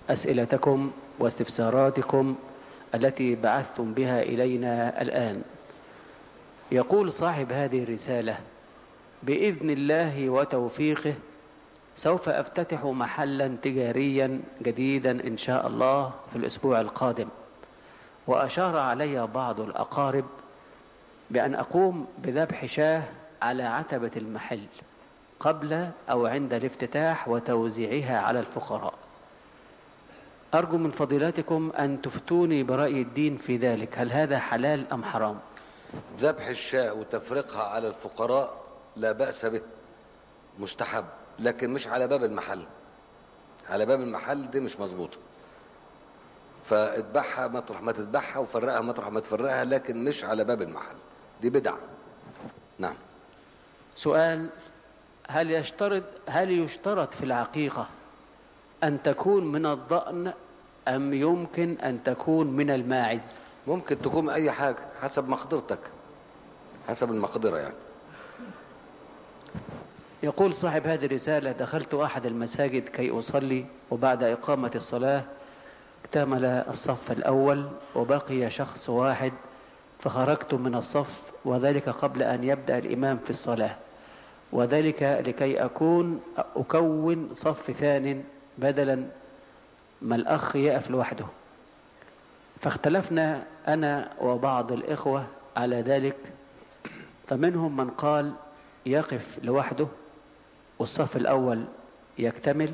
أسئلتكم واستفساراتكم التي بعثتم بها إلينا الآن يقول صاحب هذه الرسالة بإذن الله وتوفيقه سوف أفتتح محلا تجاريا جديدا إن شاء الله في الأسبوع القادم وأشار علي بعض الأقارب بأن أقوم بذبح شاه على عتبة المحل قبل أو عند الافتتاح وتوزيعها على الفقراء أرجو من فضيلتكم أن تفتوني برأي الدين في ذلك هل هذا حلال أم حرام ذبح الشاة وتفريقها على الفقراء لا بأس به مستحب لكن مش على باب المحل على باب المحل دي مش مظبوطه فاذبحها مطرح ما تذبحها وفرقها مطرح ما تفرقها لكن مش على باب المحل دي بدعة نعم سؤال هل يشترط هل يشترط في العقيقة أن تكون من الضأن أم يمكن أن تكون من الماعز ممكن تكون أي حاجة حسب مقدرتك حسب المقدرة يعني يقول صاحب هذه الرسالة دخلت أحد المساجد كي أصلي وبعد إقامة الصلاة اكتمل الصف الأول وبقي شخص واحد فخرجت من الصف وذلك قبل أن يبدأ الإمام في الصلاة وذلك لكي أكون أكون صف ثان بدلا ما الأخ يقف لوحده فاختلفنا أنا وبعض الإخوة على ذلك فمنهم من قال يقف لوحده والصف الأول يكتمل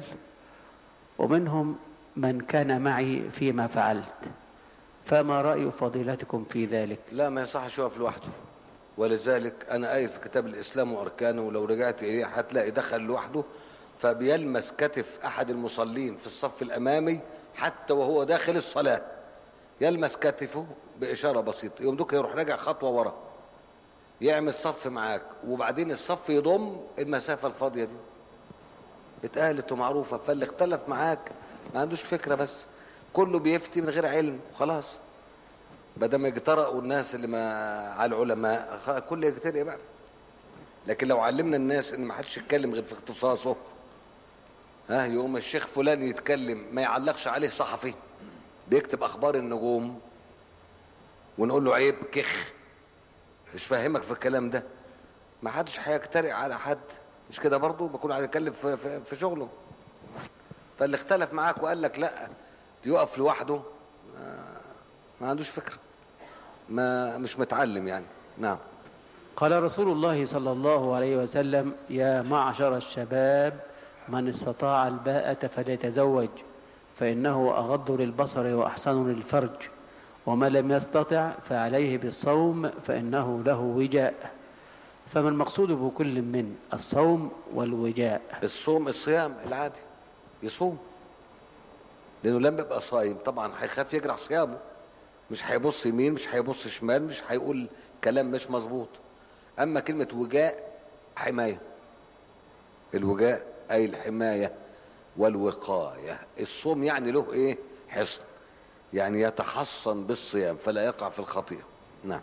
ومنهم من كان معي فيما فعلت فما رأي فضيلتكم في ذلك لا ما يصحش يقف لوحده ولذلك أنا قايل في كتاب الإسلام وأركانه ولو رجعت إليه هتلاقي دخل لوحده فبيلمس كتف أحد المصلين في الصف الأمامي حتى وهو داخل الصلاة يلمس كتفه بإشارة بسيطة يوم دوك يروح راجع خطوة ورا يعمل صف معاك وبعدين الصف يضم المسافة الفاضية دي اتقالت ومعروفة فاللي اختلف معاك ما عندوش فكرة بس كله بيفتي من غير علم وخلاص بدل ما يجترأوا الناس اللي ما على العلماء كل يجترئ بقى لكن لو علمنا الناس ان ما حدش يتكلم غير في اختصاصه ها يقوم الشيخ فلان يتكلم ما يعلقش عليه صحفي بيكتب اخبار النجوم ونقول له عيب كخ مش فاهمك في الكلام ده ما حدش هيجترئ على حد مش كده برضه بكون عايز يتكلم في, في, في شغله فاللي اختلف معاك وقال لك لا يقف لوحده ما عندوش فكره ما مش متعلم يعني نعم قال رسول الله صلى الله عليه وسلم يا معشر الشباب من استطاع الباءة فليتزوج فإنه أغض للبصر وأحسن للفرج وما لم يستطع فعليه بالصوم فإنه له وجاء فما المقصود بكل من الصوم والوجاء الصوم الصيام العادي يصوم لانه لما يبقى صايم طبعا هيخاف يجرح صيامه مش هيبص يمين مش هيبص شمال مش هيقول كلام مش مظبوط اما كلمه وجاء حمايه الوجاء اي الحمايه والوقايه الصوم يعني له ايه حصن يعني يتحصن بالصيام فلا يقع في الخطيئه نعم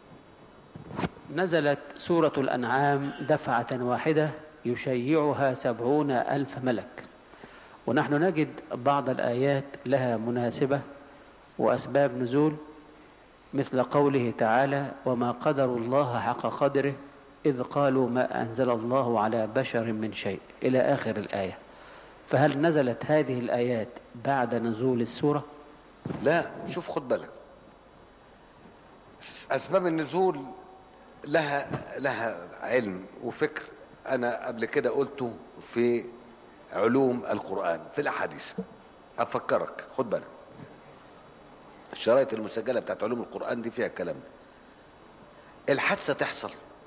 نزلت سورة الأنعام دفعة واحدة يشيعها سبعون ألف ملك ونحن نجد بعض الآيات لها مناسبة وأسباب نزول مثل قوله تعالى وما قدر الله حق قدره إذ قالوا ما أنزل الله على بشر من شيء إلى آخر الآية فهل نزلت هذه الآيات بعد نزول السورة؟ لا شوف خد بالك أسباب النزول لها لها علم وفكر أنا قبل كده قلته في علوم القرآن في الأحاديث أفكرك خد بالك الشرايط المسجلة بتاعت علوم القرآن دي فيها الكلام ده الحادثة تحصل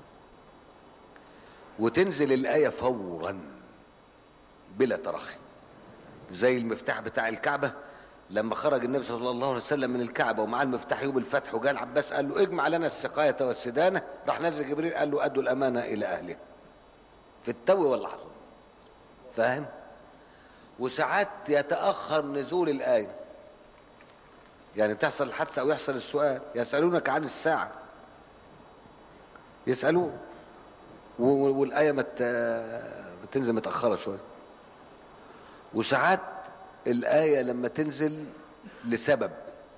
وتنزل الآية فورا بلا ترخي زي المفتاح بتاع الكعبة لما خرج النبي صلى الله عليه وسلم من الكعبة ومعاه المفتاح يوم الفتح وجاء العباس قال له اجمع لنا السقاية والسدانة راح نزل جبريل قال له أدوا الأمانة إلى أهلها في التو واللحظة فاهم وساعات يتأخر نزول الآية يعني تحصل الحادثة أو يحصل السؤال يسألونك عن الساعة يسألوه والآية مت... بتنزل متأخرة شوية وساعات الآية لما تنزل لسبب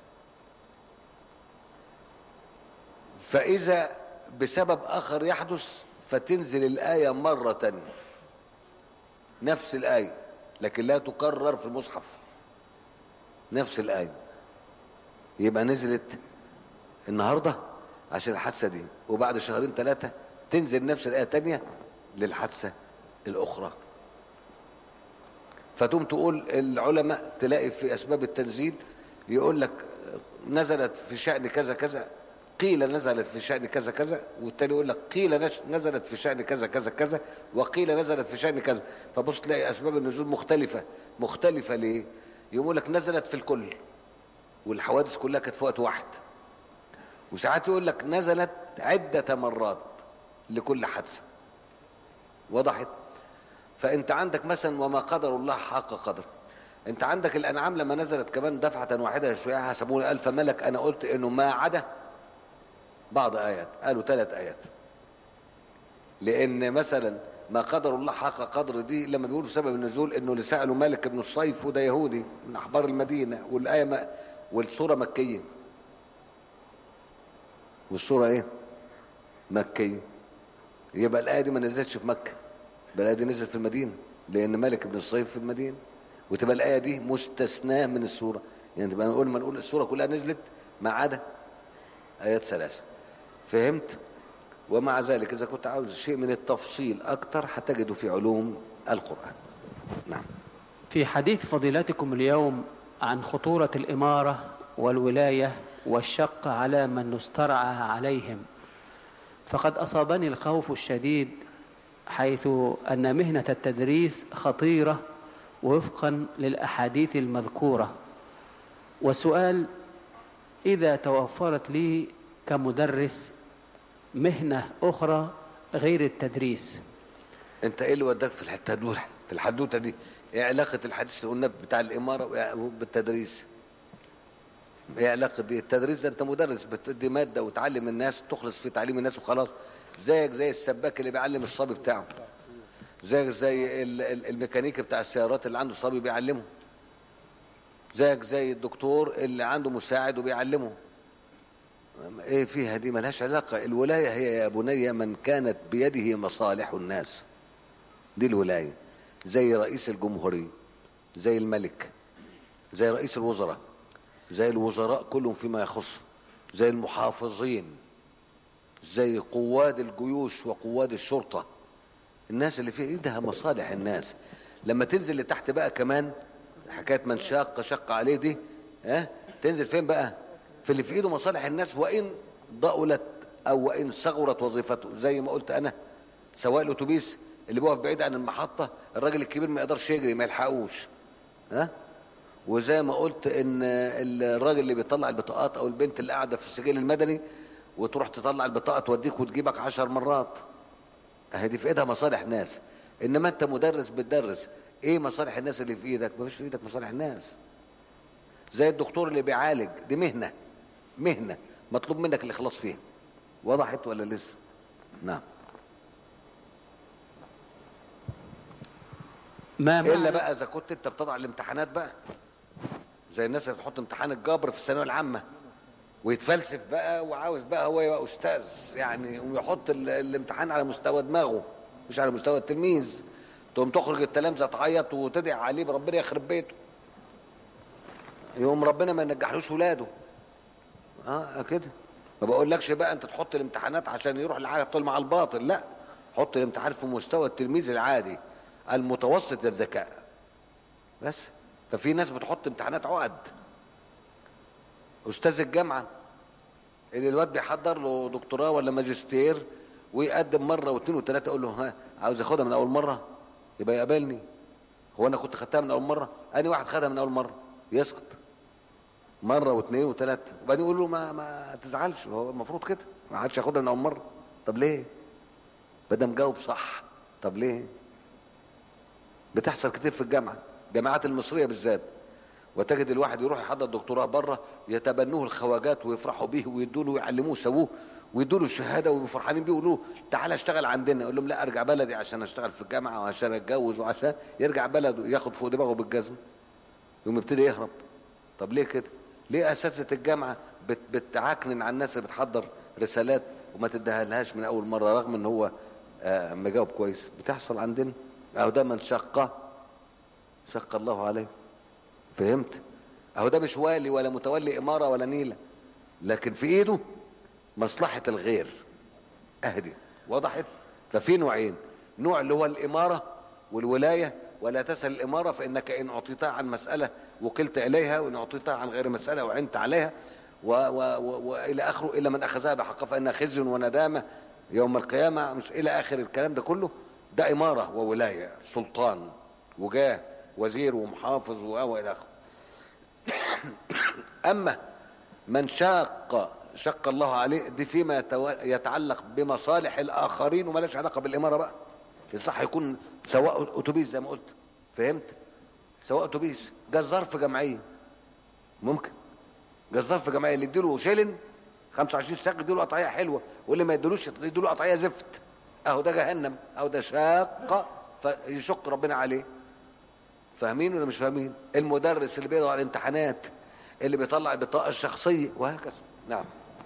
فإذا بسبب آخر يحدث فتنزل الآية مرة تانية نفس الآية لكن لا تكرر في المصحف نفس الآية يبقى نزلت النهاردة عشان الحادثة دي وبعد شهرين ثلاثة تنزل نفس الآية تانية للحادثة الأخرى فتقوم تقول العلماء تلاقي في أسباب التنزيل يقول لك نزلت في شأن كذا كذا قيل نزلت في شأن كذا كذا والتاني يقول لك قيل نش- نزلت في شأن كذا كذا كذا وقيل نزلت في شأن كذا فبص تلاقي أسباب النزول مختلفة مختلفة ليه؟ يقول لك نزلت في الكل والحوادث كلها كانت في وقت واحد وساعات يقول لك نزلت عدة مرات لكل حادثة وضحت فانت عندك مثلا وما قدر الله حق قدر انت عندك الانعام لما نزلت كمان دفعة واحدة شوية حسبوني الف ملك انا قلت انه ما عدا بعض ايات قالوا ثلاث ايات لان مثلا ما قدر الله حق قدر دي لما بيقولوا سبب النزول انه اللي سالوا مالك بن الصيف وده يهودي من احبار المدينه والايه ما والسوره مكيه والسوره ايه مكيه يبقى الايه دي ما نزلتش في مكه يبقى الايه دي نزلت في المدينه لان مالك بن الصيف في المدينه وتبقى الايه دي مستثناه من السوره يعني تبقى نقول ما نقول السوره كلها نزلت ما عدا ايات ثلاثه فهمت ومع ذلك اذا كنت عاوز شيء من التفصيل اكتر هتجده في علوم القران نعم في حديث فضيلتكم اليوم عن خطورة الإمارة والولاية والشق على من استرعى عليهم فقد أصابني الخوف الشديد حيث أن مهنة التدريس خطيرة وفقا للأحاديث المذكورة والسؤال إذا توفرت لي كمدرس مهنة أخرى غير التدريس انت ايه اللي وداك في الحته دول في الحدوته دي ايه علاقه الحديث اللي قلنا بتاع الاماره وإيه- بالتدريس ايه علاقه دي التدريس ده انت مدرس بتدي ماده وتعلم الناس تخلص في تعليم الناس وخلاص زيك زي السباك اللي بيعلم الصبي بتاعه زيك زي ال- ال- الميكانيكي بتاع السيارات اللي عنده صبي بيعلمه زيك زي الدكتور اللي عنده مساعد وبيعلمه ايه فيها دي ملهاش علاقه الولايه هي يا بني من كانت بيده مصالح الناس دي الولايه زي رئيس الجمهوريه زي الملك زي رئيس الوزراء زي الوزراء كلهم فيما يخص زي المحافظين زي قواد الجيوش وقواد الشرطه الناس اللي في ايدها مصالح الناس لما تنزل لتحت بقى كمان حكايه من شاق شق عليه دي ها أه؟ تنزل فين بقى في اللي في ايده مصالح الناس وان ضألت او وان صغرت وظيفته زي ما قلت انا سواق الاتوبيس اللي بيقف بعيد عن المحطه الراجل الكبير ما يقدرش يجري ما يلحقوش ها وزي ما قلت ان الراجل اللي بيطلع البطاقات او البنت اللي قاعده في السجل المدني وتروح تطلع البطاقه توديك وتجيبك عشر مرات اهي دي في ايدها مصالح ناس انما انت مدرس بتدرس ايه مصالح الناس اللي في ايدك مفيش في ايدك مصالح الناس زي الدكتور اللي بيعالج دي مهنه مهنه مطلوب منك الاخلاص فيها وضحت ولا لسه نعم ما الا معنى بقى اذا كنت انت بتضع الامتحانات بقى زي الناس اللي بتحط امتحان الجبر في الثانويه العامه ويتفلسف بقى وعاوز بقى هو يبقى استاذ يعني ويحط ال- الامتحان على مستوى دماغه مش على مستوى التلميذ تقوم تخرج التلامذه تعيط وتدعي عليه بربنا يخرب بيته يقوم ربنا ما ينجحلوش ولاده اه كده ما بقولكش بقى انت تحط الامتحانات عشان يروح العاطل مع الباطل لا حط الامتحان في مستوى التلميذ العادي المتوسط الذكاء بس ففي ناس بتحط امتحانات عقد استاذ الجامعه اللي الواد بيحضر له دكتوراه ولا ماجستير ويقدم مره واثنين وثلاثه اقول له ها عاوز اخدها من اول مره يبقى يقابلني هو انا كنت خدتها من اول مره اني واحد خدها من اول مره يسقط مره واثنين وثلاثه وبعدين يقول له ما ما تزعلش هو المفروض كده ما حدش ياخدها من اول مره طب ليه بدل مجاوب صح طب ليه بتحصل كتير في الجامعه الجامعات المصريه بالذات وتجد الواحد يروح يحضر دكتوراه بره يتبنوه الخواجات ويفرحوا به ويدوا له ويعلموه يسووه ويدوا له الشهاده ويبقوا فرحانين بيه يقولوا له تعالى اشتغل عندنا يقول لهم لا ارجع بلدي عشان اشتغل في الجامعه وعشان اتجوز وعشان يرجع بلده ياخد فوق دماغه بالجزم يقوم يبتدي يهرب طب ليه كده ليه اساتذه الجامعه بت بتعكنن على الناس اللي بتحضر رسالات وما تديها لهاش من اول مره رغم ان هو آه مجاوب كويس بتحصل عندنا اهو ده من شق شق الله عليه فهمت اهو ده مش والي ولا متولي اماره ولا نيله لكن في ايده مصلحه الغير اهدي وضحت ففي نوعين نوع اللي هو الاماره والولايه ولا تسأل الإمارة فإنك إن أعطيتها عن مسألة وكلت إليها وإن أعطيتها عن غير مسألة وعنت عليها و و و وإلى آخره إلا من أخذها بحقها فإنها خزي وندامة يوم القيامة مش إلى آخر الكلام ده كله ده إمارة وولاية سلطان وجاه وزير ومحافظ وإلى آخره أما من شاق شق الله عليه دي فيما يتعلق بمصالح الآخرين وملاش علاقة بالإمارة بقى يصح يكون سواء اتوبيس زي ما قلت فهمت سواء اتوبيس جزار في جمعيه ممكن جزار في جمعيه اللي يديله شيلن 25 ساق يديله قطعيه حلوه واللي ما يديلوش يديله قطعيه زفت اهو ده جهنم اهو ده شاق فيشق ربنا عليه فاهمين ولا مش فاهمين المدرس اللي بيضع على الامتحانات اللي بيطلع البطاقه الشخصيه وهكذا نعم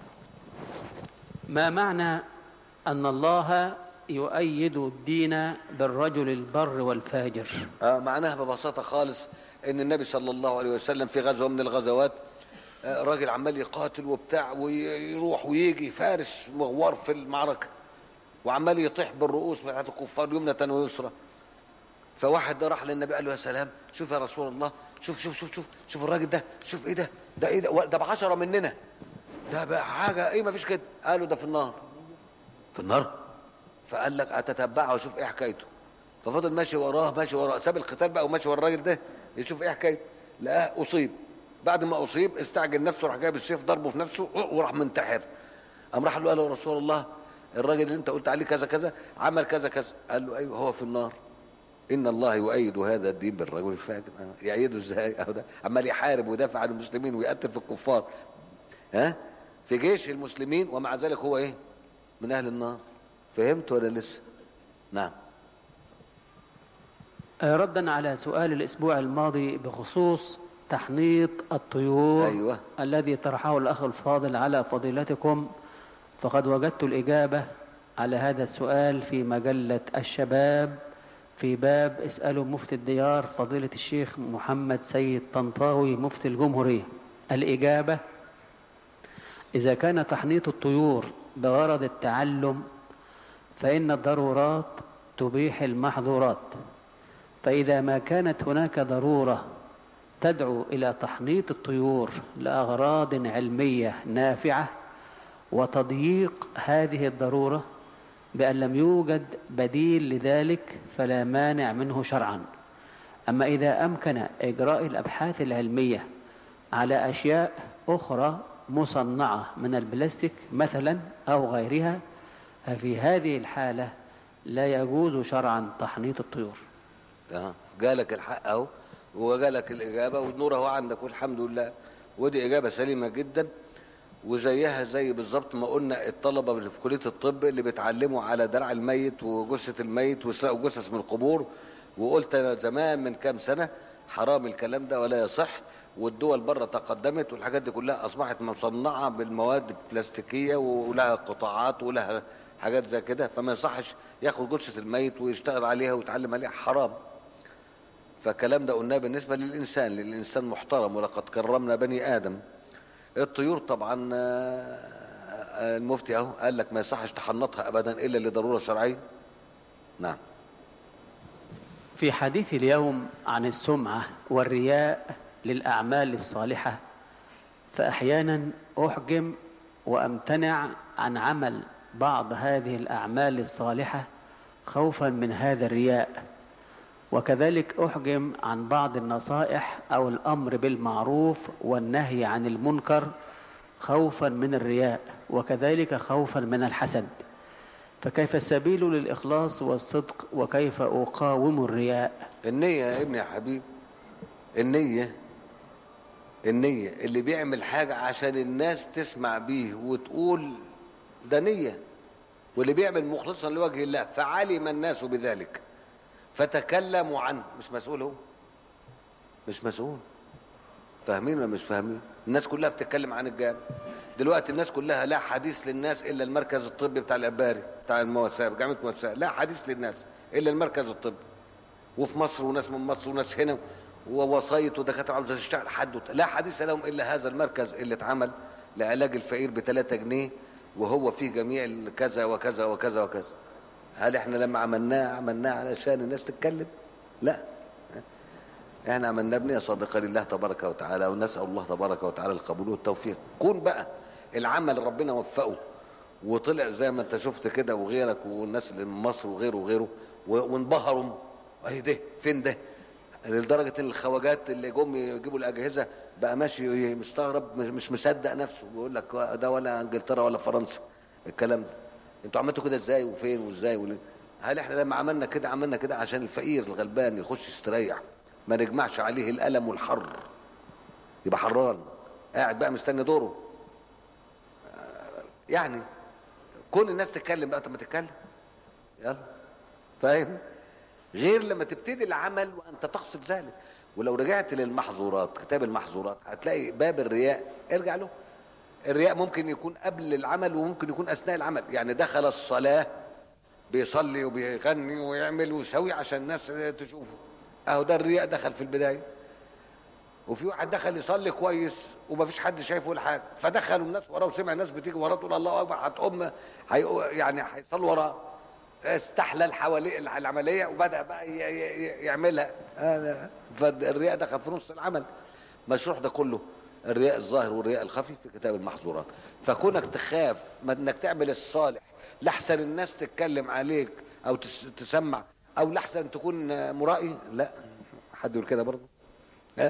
ما معنى أن الله يؤيد الدين بالرجل البر والفاجر آه معناها ببساطة خالص ان النبي صلى الله عليه وسلم في غزوة من الغزوات آه راجل عمال يقاتل وبتاع ويروح ويجي فارس مغوار في المعركة وعمال يطيح بالرؤوس بتاعت الكفار يمنة ويسرى فواحد ده راح للنبي قال له يا سلام شوف يا رسول الله شوف شوف شوف شوف شوف الراجل ده شوف ايه ده ده ايه ده ده بعشرة مننا ده بقى حاجة ايه ما فيش كده قالوا ده في النار في النار فقال لك اتتبعه واشوف ايه حكايته ففضل ماشي وراه ماشي وراه ساب القتال بقى وماشي ورا الراجل ده يشوف ايه حكايته لقاه اصيب بعد ما اصيب استعجل نفسه راح جايب السيف ضربه في نفسه وراح منتحر قام راح له قال له يا رسول الله الراجل اللي انت قلت عليه كذا كذا عمل كذا كذا قال له ايوه هو في النار ان الله يؤيد هذا الدين بالرجل الفاجر يأيده ازاي اهو ده عمال يحارب ويدافع عن المسلمين ويقتل في الكفار ها في جيش المسلمين ومع ذلك هو ايه من اهل النار فهمت ولا لسه نعم ردا على سؤال الأسبوع الماضي بخصوص تحنيط الطيور أيوة. الذي طرحه الأخ الفاضل على فضيلتكم فقد وجدت الإجابة على هذا السؤال في مجلة الشباب في باب اسألوا مفتي الديار فضيلة الشيخ محمد سيد طنطاوي مفتي الجمهورية الإجابة إذا كان تحنيط الطيور بغرض التعلم فإن الضرورات تبيح المحظورات فإذا ما كانت هناك ضرورة تدعو إلى تحنيط الطيور لأغراض علمية نافعة وتضييق هذه الضرورة بأن لم يوجد بديل لذلك فلا مانع منه شرعا أما إذا أمكن إجراء الأبحاث العلمية على أشياء أخرى مصنعة من البلاستيك مثلا أو غيرها ففي هذه الحالة لا يجوز شرعا تحنيط الطيور اه جالك الحق اهو وجالك الاجابه والنور اهو عندك والحمد لله ودي اجابه سليمه جدا وزيها زي بالظبط ما قلنا الطلبه اللي في كليه الطب اللي بيتعلموا على درع الميت وجثه الميت ويسرقوا جثث من القبور وقلت زمان من كام سنه حرام الكلام ده ولا يصح والدول بره تقدمت والحاجات دي كلها اصبحت مصنعه بالمواد البلاستيكيه ولها قطاعات ولها حاجات زي كده فما يصحش ياخد جثه الميت ويشتغل عليها ويتعلم عليها حرام فالكلام ده قلناه بالنسبه للانسان للانسان محترم ولقد كرمنا بني ادم الطيور طبعا المفتي اهو قال لك ما يصحش تحنطها ابدا الا لضروره شرعيه نعم في حديث اليوم عن السمعه والرياء للاعمال الصالحه فاحيانا احجم وامتنع عن عمل بعض هذه الاعمال الصالحه خوفا من هذا الرياء وكذلك احجم عن بعض النصائح او الامر بالمعروف والنهي عن المنكر خوفا من الرياء وكذلك خوفا من الحسد فكيف السبيل للاخلاص والصدق وكيف اقاوم الرياء النيه يا ابني يا حبيبي النيه النيه اللي بيعمل حاجه عشان الناس تسمع بيه وتقول ده نيه واللي بيعمل مخلصا لوجه الله فعلم الناس بذلك فتكلموا عنه مش مسؤول هو مش مسؤول فاهمين ولا مش فاهمين الناس كلها بتتكلم عن الجامع دلوقتي الناس كلها لا حديث للناس الا المركز الطبي بتاع العباري بتاع المواساة جامعه مواساة لا حديث للناس الا المركز الطبي وفي مصر وناس من مصر وناس هنا ووسايط ودكاتره عاوزه تشتغل حد وت- لا حديث لهم الا هذا المركز اللي اتعمل لعلاج الفقير ب 3 جنيه وهو فيه جميع ال- كذا وكذا وكذا وكذا هل احنا لما عملناه عملناه علشان الناس تتكلم لا احنا عملنا بنية صادقة لله تبارك وتعالى ونسأل الله تبارك وتعالى القبول والتوفيق كون بقى العمل ربنا وفقه وطلع زي ما انت شفت كده وغيرك والناس اللي من مصر وغيره وغيره و- وانبهروا ايه ده فين ده لدرجة ان الخواجات اللي جم يجيبوا الاجهزة بقى ماشي مستغرب مش- مش مصدق نفسه بيقول لك ده ولا انجلترا ولا فرنسا الكلام ده انتوا عملتوا كده ازاي وفين وازاي وليه هل احنا لما عملنا كده عملنا كده عشان الفقير الغلبان يخش يستريح ما نجمعش عليه الالم والحر يبقى حران قاعد بقى مستني دوره يعني كون الناس تتكلم بقى طب ما تتكلم يلا فاهم غير لما تبتدي العمل وانت تقصد ذلك ولو رجعت للمحظورات كتاب المحظورات هتلاقي باب الرياء ارجع له الرياء ممكن يكون قبل العمل وممكن يكون اثناء العمل يعني دخل الصلاه بيصلي وبيغني ويعمل ويسوي عشان الناس تشوفه اهو ده الرياء دخل في البدايه وفي واحد دخل يصلي كويس ومفيش حد شايفه ولا حاجه فدخلوا الناس وراه وسمع الناس بتيجي وراه تقول الله اكبر هتقوم هي يعني هيصلوا وراه استحلل حوالي العمليه وبدا بقى ي- ي- ي- يعملها آه، فالرياء دخل في نص العمل مشروح ده كله الرياء الظاهر والرياء الخفي في كتاب المحظورات فكونك تخاف ما انك تعمل الصالح لحسن الناس تتكلم عليك او تس- تسمع او لحسن تكون مرائي لا حد يقول كده برضه ها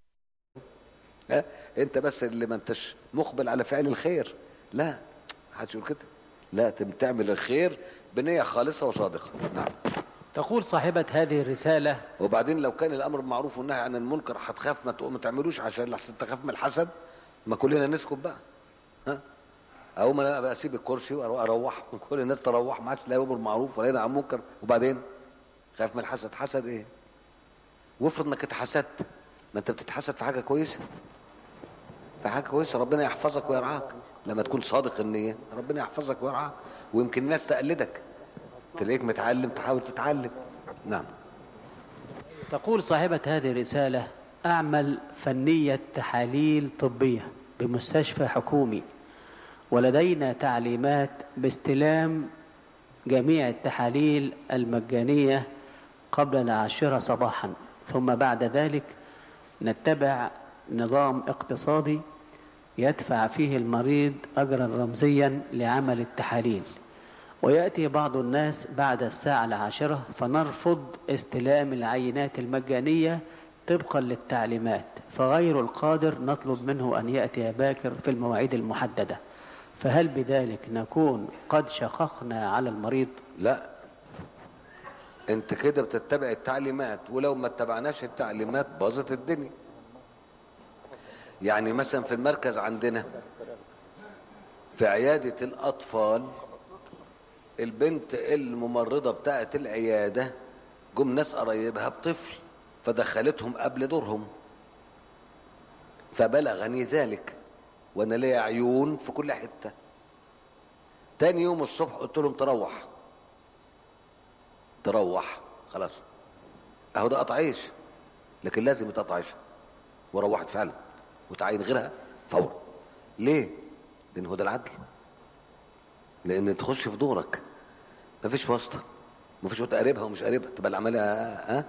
ها انت بس اللي ما انتش مقبل على فعل الخير لا محدش يقول كده لا تم- تعمل الخير بنية خالصة وصادقة نعم تقول صاحبة هذه الرسالة وبعدين لو كان الامر بالمعروف والنهي عن المنكر هتخاف ما تقوم ما تعملوش عشان لحسن تخاف من الحسد ما كلنا نسكت بقى ها او ما انا بقى اسيب الكرسي واروح وكل الناس تروح ما عادش لا يامر بالمعروف ولا ينهى عن المنكر وبعدين خاف من الحسد حسد ايه وافرض انك اتحسدت ما انت بتتحسد في حاجه كويسه في حاجه كويسه ربنا يحفظك ويرعاك لما تكون صادق النيه ربنا يحفظك ويرعاك ويمكن الناس تقلدك تلاقيك متعلم تحاول تتعلم نعم تقول صاحبة هذه الرسالة أعمل فنية تحاليل طبية بمستشفى حكومي ولدينا تعليمات باستلام جميع التحاليل المجانية قبل العاشرة صباحا ثم بعد ذلك نتبع نظام اقتصادي يدفع فيه المريض أجرا رمزيا لعمل التحاليل ويأتي بعض الناس بعد الساعة العاشرة فنرفض استلام العينات المجانية طبقا للتعليمات فغير القادر نطلب منه أن يأتي باكر في المواعيد المحددة فهل بذلك نكون قد شققنا على المريض لا انت كده بتتبع التعليمات ولو ما اتبعناش التعليمات باظت الدنيا يعني مثلا في المركز عندنا في عيادة الأطفال البنت الممرضة بتاعة العيادة جم ناس قرايبها بطفل فدخلتهم قبل دورهم فبلغني ذلك وانا ليا عيون في كل حتة تاني يوم الصبح قلت لهم تروح تروح خلاص اهو ده قطع عيش لكن لازم يتقطع عيش وروحت فعلا وتعين غيرها فورا ليه لان هو ده العدل لان تخش في دورك مفيش واسطه مفيش واسطه قريبها ومش قريبها تبقى العمليه ها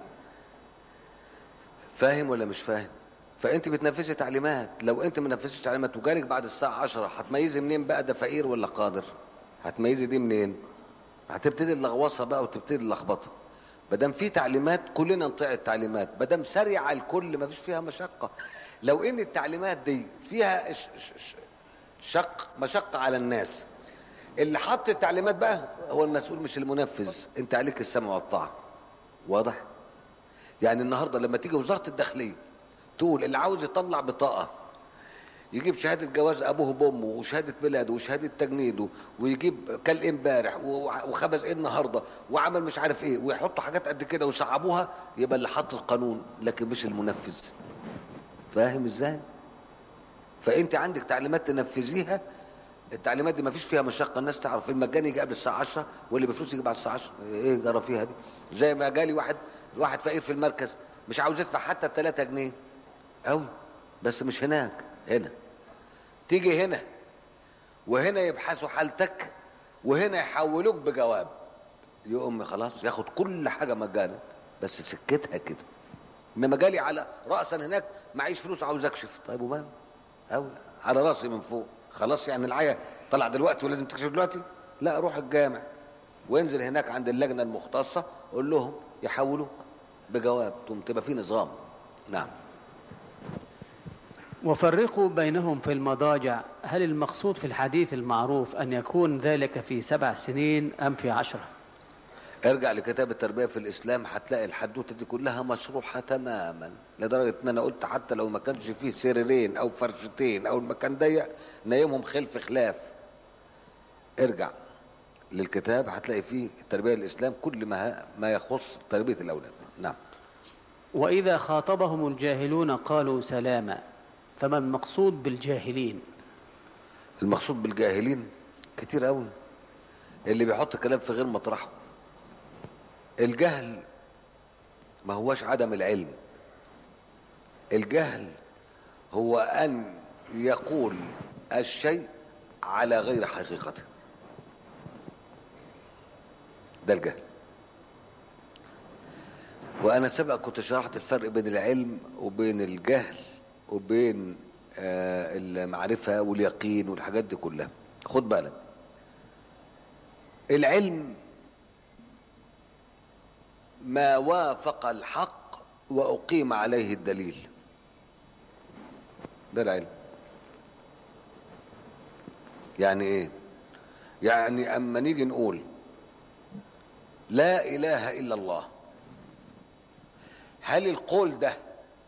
فاهم ولا مش فاهم فانت بتنفذي تعليمات لو انت ما نفذتش تعليمات وجالك بعد الساعه 10 هتميزي منين بقى ده فقير ولا قادر هتميزي دي منين هتبتدي اللغوصه بقى وتبتدي اللخبطه ما دام في تعليمات كلنا نطيع التعليمات ما دام سريعه الكل ما فيش فيها مشقه لو ان التعليمات دي فيها ش- ش- ش- شق مشقه على الناس اللي حط التعليمات بقى هو المسؤول مش المنفذ انت عليك السمع والطاعه واضح يعني النهارده لما تيجي وزاره الداخليه تقول اللي عاوز يطلع بطاقه يجيب شهاده جواز ابوه بامه وشهاده ميلاده وشهاده تجنيده ويجيب كل امبارح وخبز ايه النهارده وعمل مش عارف ايه ويحطوا حاجات قد كده ويصعبوها يبقى اللي حط القانون لكن مش المنفذ فاهم ازاي فانت عندك تعليمات تنفذيها التعليمات دي ما فيش فيها مشقه الناس تعرف المجاني يجي قبل الساعه 10 واللي بفلوس يجي بعد الساعه 10 ايه جرى فيها دي زي ما جالي واحد واحد فقير في المركز مش عاوز يدفع حتى 3 جنيه قوي بس مش هناك هنا تيجي هنا وهنا يبحثوا حالتك وهنا يحولوك بجواب يقوم خلاص ياخد كل حاجه مجانا بس سكتها كده انما جالي على راسا هناك معيش فلوس عاوز اكشف طيب ومال او على راسي من فوق خلاص يعني العيا طلع دلوقتي ولازم تكشف دلوقتي لا روح الجامع وانزل هناك عند اللجنه المختصه قول لهم يحولوك بجواب تقوم تبقى في نظام نعم وفرقوا بينهم في المضاجع هل المقصود في الحديث المعروف أن يكون ذلك في سبع سنين أم في عشرة ارجع لكتاب التربيه في الاسلام هتلاقي الحدوته دي كلها مشروحه تماما لدرجه ان انا قلت حتى لو ما كانش فيه سريرين او فرشتين او المكان ضيق نايمهم خلف خلاف ارجع للكتاب هتلاقي فيه التربيه الاسلام كل ما ما يخص تربيه الاولاد نعم وإذا خاطبهم الجاهلون قالوا سلاما فما المقصود بالجاهلين المقصود بالجاهلين كتير قوي اللي بيحط كلام في غير مطرحه الجهل ما هوش عدم العلم الجهل هو ان يقول الشيء على غير حقيقته ده الجهل وانا سبق كنت شرحت الفرق بين العلم وبين الجهل وبين آه، المعرفه واليقين والحاجات دي كلها خد بالك العلم ما وافق الحق واقيم عليه الدليل ده العلم يعني ايه يعني اما نيجي نقول لا اله الا الله هل القول ده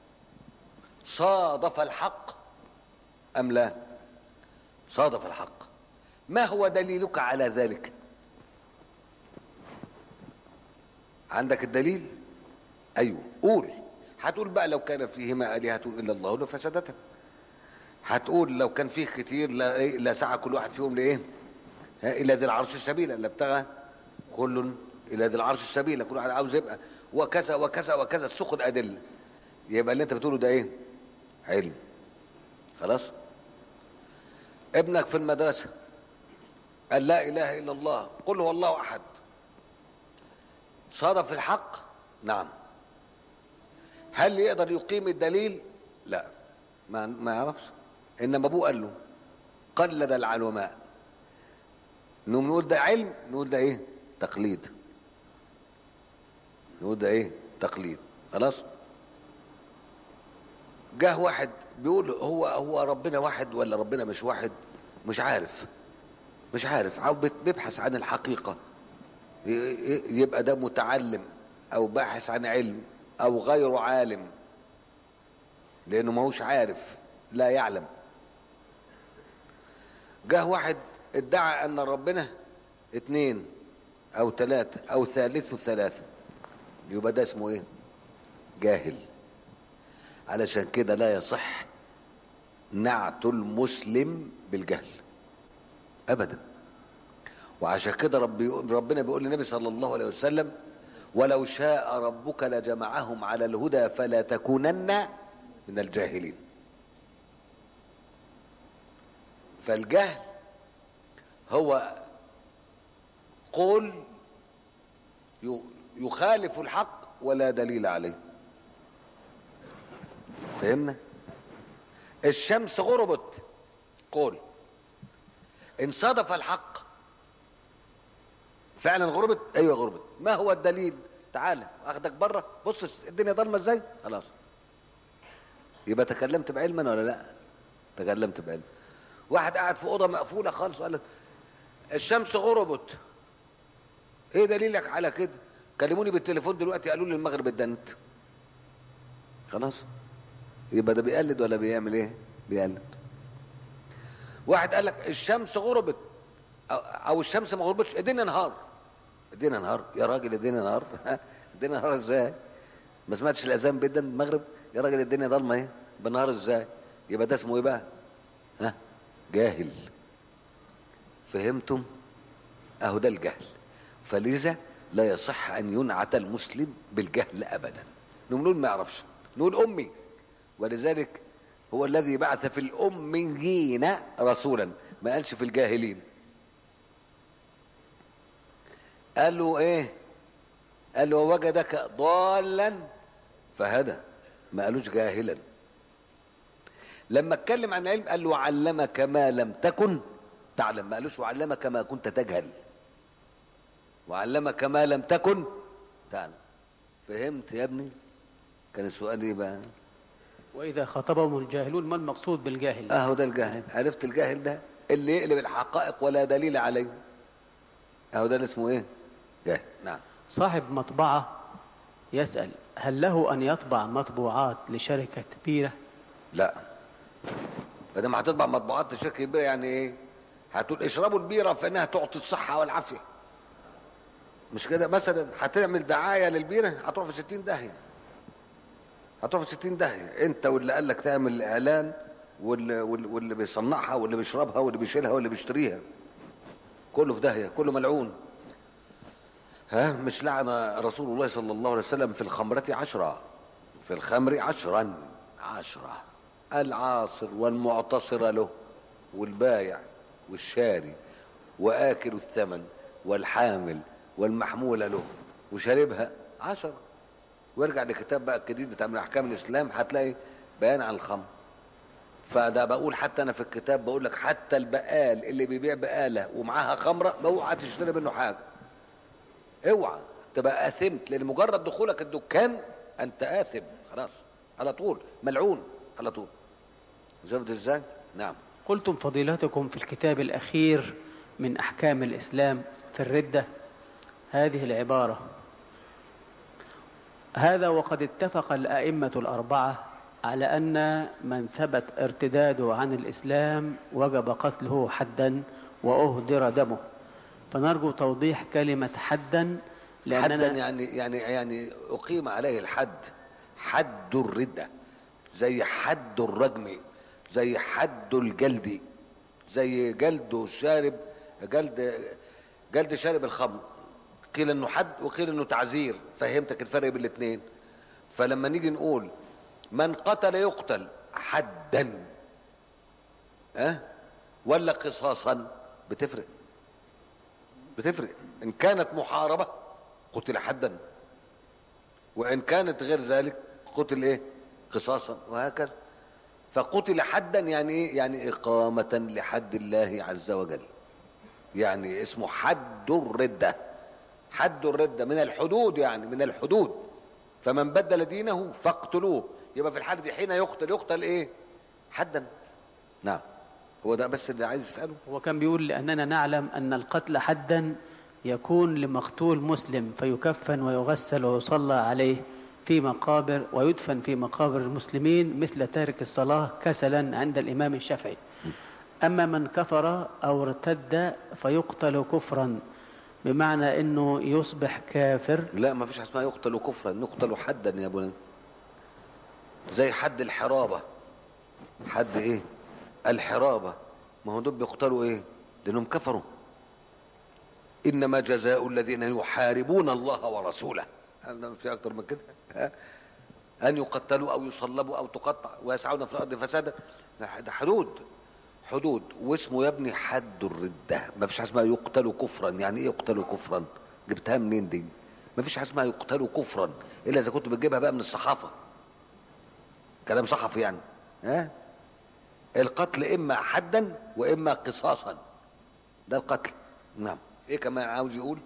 صادف الحق ام لا صادف الحق ما هو دليلك على ذلك عندك الدليل ايوه قول هتقول بقى لو كان فيهما الهه الا الله لفسدتا هتقول لو كان فيه كتير لا, إيه لا سعى كل واحد فيهم لايه ها، الى ذي العرش سبيلا لابتغى كل الى ذي العرش سبيلا كل واحد عاوز يبقى وكذا وكذا وكذا تسوق ادله يبقى اللي انت بتقوله ده ايه علم خلاص ابنك في المدرسه قال لا اله الا الله قل هو الله احد صادف الحق نعم هل يقدر يقيم الدليل لا ما ما يعرفش انما ابوه قال له قلد العلماء نقوم نقول ده علم نقول ده ايه تقليد نقول ده ايه تقليد خلاص جه واحد بيقول هو هو ربنا واحد ولا ربنا مش واحد مش عارف مش عارف عاو بت- بيبحث عن الحقيقة ي- ي- يبقى ده متعلم او باحث عن علم او غير عالم لانه ماهوش عارف لا يعلم جه واحد ادعى ان ربنا اتنين او ثلاثة او ثالث ثلاثة يبقى ده اسمه ايه جاهل علشان كده لا يصح نعت المسلم بالجهل ابدا وعشان كده ربي ربنا بيقول للنبي صلى الله عليه وسلم ولو شاء ربك لجمعهم على الهدى فلا تكونن من الجاهلين فالجهل هو قول ي- يخالف الحق ولا دليل عليه فهمنا الشمس غربت قول ان صادف الحق فعلا غربت ايوه غربت ما هو الدليل تعالى اخدك بره بص الدنيا ضلمه ازاي خلاص يبقى تكلمت بعلما ولا لا تكلمت بعلم واحد قاعد في اوضه مقفوله خالص وقال لك الشمس غربت ايه دليلك على كده كلموني بالتليفون دلوقتي قالوا لي المغرب اتدنت خلاص يبقى ده بيقلد ولا بيعمل ايه بيقلد واحد قال لك الشمس غربت او, أو الشمس ما غربتش الدنيا نهار الدنيا نهار يا راجل الدنيا نهار الدنيا نهار ازاي ما سمعتش الاذان بيدن المغرب يا راجل الدنيا ضلمه ايه بالنهار ازاي يبقى ده اسمه ايه بقى ها جاهل فهمتم اهو ده الجهل فلذا لا يصح ان ينعت المسلم بالجهل ابدا نقول ما يعرفش نقول امي ولذلك هو الذي بعث في الاميين رسولا ما قالش في الجاهلين قال له ايه قال له وجدك ضالا فهدى ما قالوش جاهلا لما اتكلم عن علم قال له علمك ما لم تكن تعلم ما قالوش وعلمك ما كنت تجهل وعلمك ما لم تكن تعلم فهمت يا ابني كان السؤال ايه بقى وإذا خاطبهم الجاهلون ما المقصود بالجاهل اهو ده الجاهل عرفت الجاهل ده اللي يقلب الحقائق ولا دليل عليه اهو ده اللي اسمه ايه جاهل نعم صاحب مطبعة يسأل هل له أن يطبع مطبوعات لشركة كبيرة لا ما دام هتطبع مطبوعات لشركه كبيره يعني ايه هتقول اشربوا البيره فانها تعطي الصحه والعافيه مش كده مثلا هتعمل دعايه للبيره هتروح في 60 داهيه هتروح في 60 داهيه انت واللي قال لك تعمل اعلان واللي, واللي واللي بيصنعها واللي بيشربها واللي بيشيلها واللي بيشتريها كله في داهيه كله ملعون ها مش لعن رسول الله صلى الله عليه وسلم في الخمرة عشرة في الخمر عشرا عشرة العاصر والمعتصر له والبايع والشاري وآكل الثمن والحامل والمحمول له وشاربها عشرة وارجع لكتاب بقى الجديد بتاع من أحكام الإسلام هتلاقي بيان عن الخمر فده بقول حتى أنا في الكتاب بقول لك حتى البقال اللي بيبيع بقالة ومعاها خمرة اوعى تشتري منه حاجة اوعى تبقى اثمت لان مجرد دخولك الدكان انت اثم خلاص على طول ملعون على طول شفت ازاي نعم قلتم فضيلتكم في الكتاب الأخير من أحكام الإسلام في الردة هذه العبارة هذا وقد اتفق الأئمة الأربعة على أن من ثبت ارتداده عن الإسلام وجب قتله حدا وأهدر دمه فنرجو توضيح كلمة حدا حدا لأننا يعني يعني يعني اقيم عليه الحد حد الردة زي حد الرجم زي حد الجلد زي جلد الشارب جلد جلد شارب الخمر قيل انه حد وقيل انه تعزير فهمتك الفرق بين الاثنين فلما نيجي نقول من قتل يقتل حدا ها ولا قصاصا بتفرق بتفرق ان كانت محاربه قتل حدا وان كانت غير ذلك قتل ايه قصاصا وهكذا فقتل حدا يعني ايه يعني اقامه لحد الله عز وجل يعني اسمه حد الرده حد الرده من الحدود يعني من الحدود فمن بدل دينه فاقتلوه يبقى في الحاله دي حين يقتل يقتل ايه حدا نعم هو ده بس اللي عايز يساله هو كان بيقول لأننا نعلم أن القتل حدا يكون لمقتول مسلم فيكفن ويغسل ويصلى عليه في مقابر ويدفن في مقابر المسلمين مثل تارك الصلاة كسلا عند الإمام الشافعي أما من كفر أو ارتد فيقتل كفرا بمعنى أنه يصبح كافر لا ما فيش حاجه اسمها يقتل كفرا يقتل حدا يا ابونا زي حد الحرابه حد ايه الحرابه ما هو دول بيقتلوا ايه لانهم كفروا انما جزاء الذين يحاربون الله ورسوله هل في اكتر من كده ها؟ ان يقتلوا او يصلبوا او تقطع ويسعون في الارض فسادا ده حدود حدود واسمه يا ابني حد الرده ما فيش حاجه اسمها يقتل كفرا يعني ايه يقتل كفرا جبتها منين دي ما فيش حاجه اسمها يقتل كفرا الا اذا كنت بتجيبها بقى من الصحافه كلام صحفي يعني ها القتل اما حدا واما قصاصا ده القتل نعم ايه كمان عاوز يقول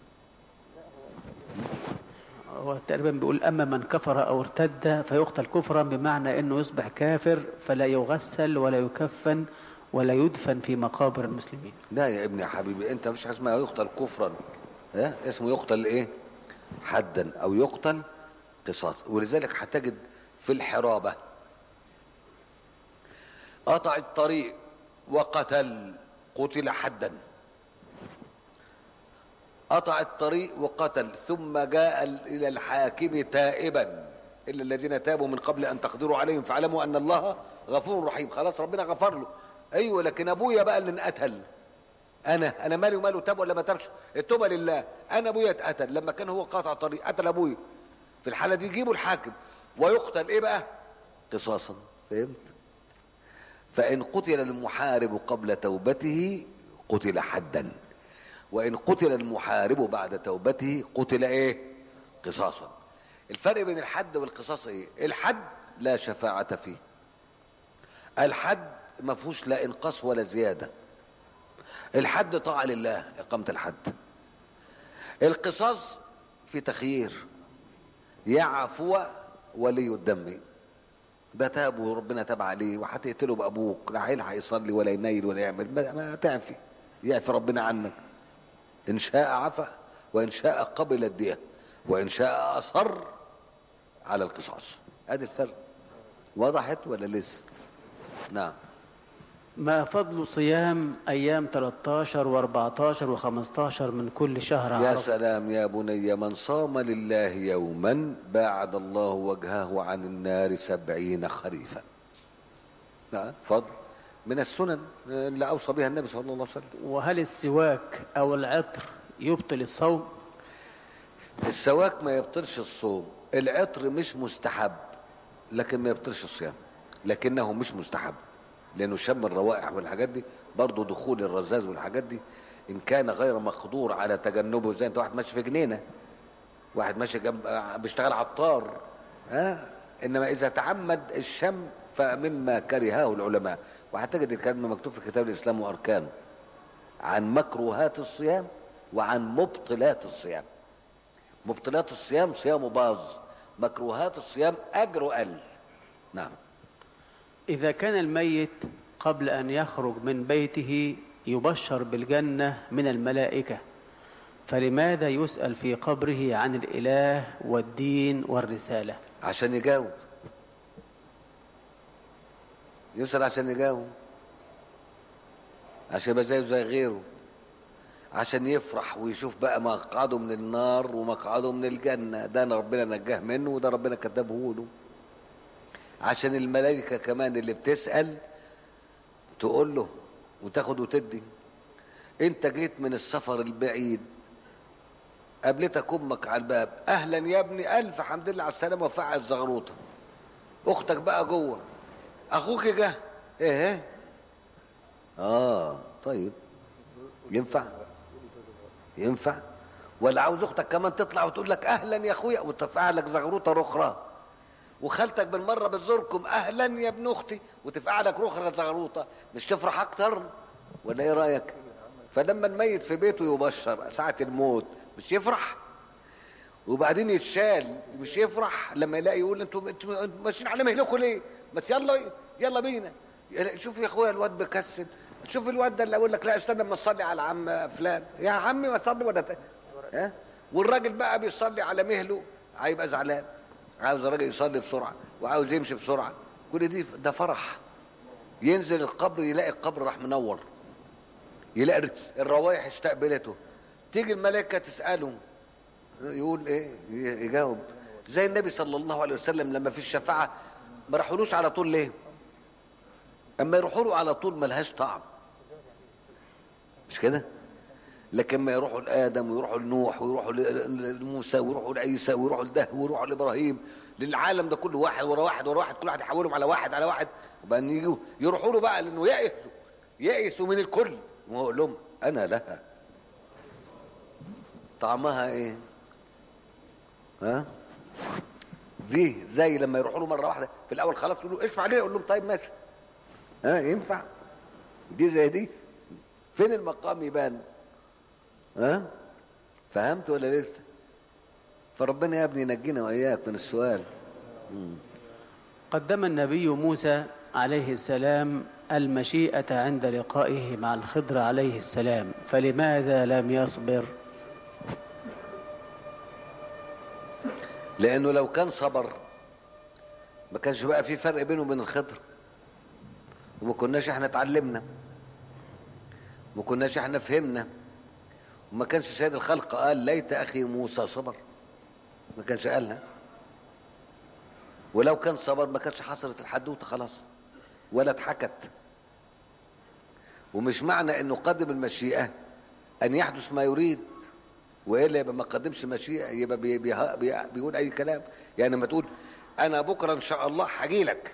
هو تقريبا بيقول أما من كفر أو ارتد فيقتل كفرا بمعنى أنه يصبح كافر فلا يغسل ولا يكفن ولا يدفن في مقابر المسلمين لا يا ابني يا حبيبي انت مفيش حاجه اسمها يقتل كفرا ها اسمه يقتل ايه حدا او يقتل قصاص ولذلك هتجد في الحرابه قطع الطريق وقتل قتل حدا قطع الطريق وقتل ثم جاء الى الحاكم تائبا الا الذين تابوا من قبل ان تقدروا عليهم فاعلموا ان الله غفور رحيم خلاص ربنا غفر له ايوه لكن ابويا بقى اللي انقتل انا انا مالي وماله تاب ولا ما تابش التوبه لله انا ابويا اتقتل لما كان هو قاطع طريق قتل ابويا في الحاله دي يجيبوا الحاكم ويقتل ايه بقى قصاصا فهمت فان قتل المحارب قبل توبته قتل حدا وان قتل المحارب بعد توبته قتل ايه قصاصا الفرق بين الحد والقصاص ايه الحد لا شفاعة فيه الحد ما فيهوش لا انقاص ولا زيادة الحد طاعة لله إقامة الحد القصاص في تخيير يعفو ولي الدم ده تاب وربنا تاب عليه وهتقتله بابوك لا هيلحق يصلي ولا ينيل ولا يعمل ما, ما تعفي يعفي ربنا عنك ان شاء عفا وان شاء قبل الدية وان شاء اصر على القصاص ادي الفرق وضحت ولا لسه نعم ما فضل صيام أيام 13 و14 و15 من كل شهر يا عرفة سلام يا بني من صام لله يوما باعد الله وجهه عن النار سبعين خريفا نعم فضل من السنن اللي أوصى بها النبي صلى الله عليه وسلم وهل السواك أو العطر يبطل الصوم السواك ما يبطلش الصوم العطر مش مستحب لكن ما يبطلش الصيام لكنه مش مستحب لانه شم الروائح والحاجات دي برضه دخول الرذاذ والحاجات دي ان كان غير مقدور على تجنبه زي انت واحد ماشي في جنينه واحد ماشي جنب بيشتغل عطار ها انما اذا تعمد الشم فمما كرهه العلماء وهتجد الكلام مكتوب في كتاب الاسلام واركانه عن مكروهات الصيام وعن مبطلات الصيام مبطلات الصيام صيامه باظ مكروهات الصيام اجره قل نعم إذا كان الميت قبل أن يخرج من بيته يبشر بالجنة من الملائكة فلماذا يسأل في قبره عن الإله والدين والرسالة عشان يجاوب يسأل عشان يجاوب عشان يبقى زيه زي غيره عشان يفرح ويشوف بقى مقعده من النار ومقعده من الجنة ده أنا ربنا نجاه منه وده ربنا كتبه له عشان الملائكة كمان اللي بتسأل تقول له وتاخد وتدي انت جيت من السفر البعيد قابلتك امك على الباب اهلا يا ابني الف حمد لله على السلامه وفعل الزغروطه اختك بقى جوه اخوك جه ايه ايه اه طيب ينفع ينفع ولا عاوز اختك كمان تطلع وتقول لك اهلا يا اخويا وتفعل لك زغروطه اخرى وخالتك بالمره بتزوركم اهلا يا ابن اختي وتفقع لك رخرة زغروطه مش تفرح اكتر ولا ايه رايك فلما الميت في بيته يبشر ساعه الموت مش يفرح وبعدين يتشال مش يفرح لما يلاقي يقول انتوا انتوا انتوا ماشيين على مهلكم ليه ما يلا يلا بينا شوف يا اخويا الواد بيكسل شوف الواد ده اللي اقول لك لا استنى اما تصلي على عم فلان يا عمي ما تصلي ولا ت... ها والراجل بقى بيصلي على مهله هيبقى زعلان عاوز الراجل يصلي بسرعه وعاوز يمشي بسرعه كل دي ده فرح ينزل القبر يلاقي القبر راح منور يلاقي الروايح استقبلته تيجي الملائكه تساله يقول ايه يجاوب زي النبي صلى الله عليه وسلم لما في الشفاعه ما راحولوش على طول ليه اما يروحوا له على طول ملهاش طعم مش كده لكن ما يروحوا لادم ويروحوا لنوح ويروحوا لموسى ويروحوا لعيسى ويروحوا لده ويروحوا لابراهيم للعالم ده كله واحد ورا واحد ورا واحد كل واحد يحولهم على واحد على واحد وبعدين يجوا يروحوا له بقى لانه يئسوا يئسوا من الكل وهو يقول لهم انا لها طعمها ايه ها زي زي لما يروحوا له مره واحده في الاول خلاص يقولوا اشفع عليه يقول لهم طيب ماشي ها ينفع دي زي دي فين المقام يبان ها فهمت ولا لسه فربنا يا ابني ينجينا واياك من السؤال مم. قدم النبي موسى عليه السلام المشيئة عند لقائه مع الخضر عليه السلام فلماذا لم يصبر لانه لو كان صبر ما كانش بقى في فرق بينه وبين الخضر وما كناش احنا اتعلمنا وما كناش احنا فهمنا وما كانش سيد الخلق قال ليت اخي موسى صبر ما كانش قالها ولو كان صبر ما كانش حصلت الحدوته خلاص ولا اتحكت ومش معنى انه قدم المشيئه ان يحدث ما يريد والا يبقى ما قدمش المشيئه يبقى بي بي بي بيقول اي كلام يعني لما تقول انا بكره ان شاء الله هاجي لك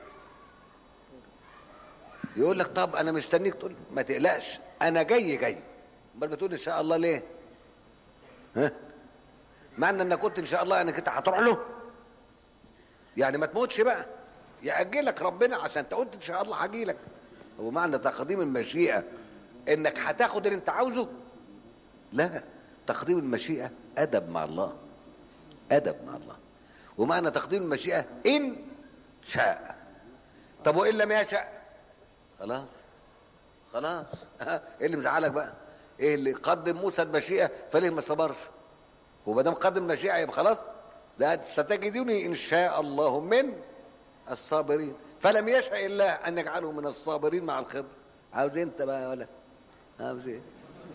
يقول لك طب انا مستنيك تقول ما تقلقش انا جاي جاي امال بتقول ان شاء الله ليه ها معنى انك قلت ان شاء الله انك انت هتروح له يعني ما تموتش بقى يأجلك ربنا عشان انت قلت ان شاء الله هاجي لك هو معنى تقديم المشيئه انك هتاخد اللي انت عاوزه لا تقديم المشيئه ادب مع الله ادب مع الله ومعنى تقديم المشيئه ان شاء طب وان لم يشاء خلاص خلاص ها، ايه اللي مزعلك بقى ايه اللي قدم موسى المشيئه فليه ما صبرش وما دام قدم المشيئه يبقى خلاص ده ستجدني ان شاء الله من الصابرين فلم يشاء الا ان يجعله من الصابرين مع الخبر عاوز إيه انت بقى يا ولد عاوز ايه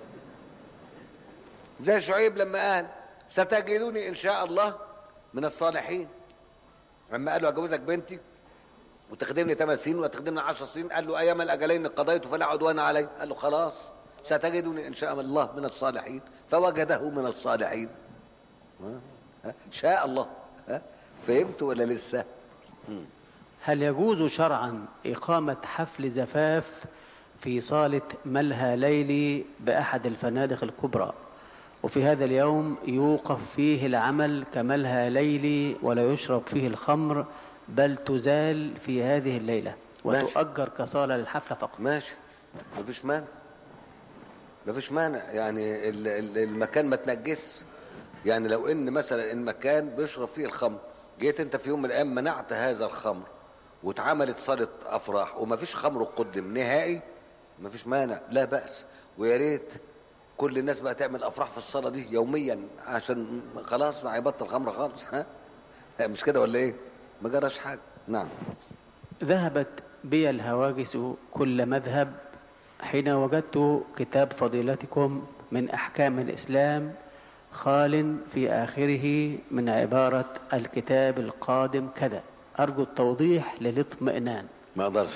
زي شعيب لما قال ستجدني ان شاء الله من الصالحين لما قال له اجوزك بنتي وتخدمني 8 سنين وتخدمني 10 سنين قال له ايام الاجلين قضيت فلا عدوان علي قال له خلاص ستجدني ان شاء الله من الصالحين فوجده من الصالحين ها؟ ها؟ شاء الله ها؟ فهمت ولا لسه مم. هل يجوز شرعا إقامة حفل زفاف في صالة ملهى ليلي بأحد الفنادق الكبرى وفي هذا اليوم يوقف فيه العمل كملهى ليلي ولا يشرب فيه الخمر بل تزال في هذه الليلة ماشي. وتؤجر كصالة للحفلة فقط ماشي مفيش مانع مفيش مانع يعني ال- ال- المكان ما تنجس يعني لو ان مثلا المكان بيشرب فيه الخمر جيت انت في يوم من الايام منعت هذا الخمر واتعملت صاله افراح ومفيش خمر قدم نهائي مفيش مانع لا باس ويا ريت كل الناس بقى تعمل افراح في الصاله دي يوميا عشان خلاص ما هيبطل خمر خالص ها مش كده ولا ايه ما جراش حاجه نعم ذهبت بي الهواجس كل مذهب حين وجدت كتاب فضيلتكم من أحكام الإسلام خال في آخره من عبارة الكتاب القادم كذا أرجو التوضيح للاطمئنان ما اقدرش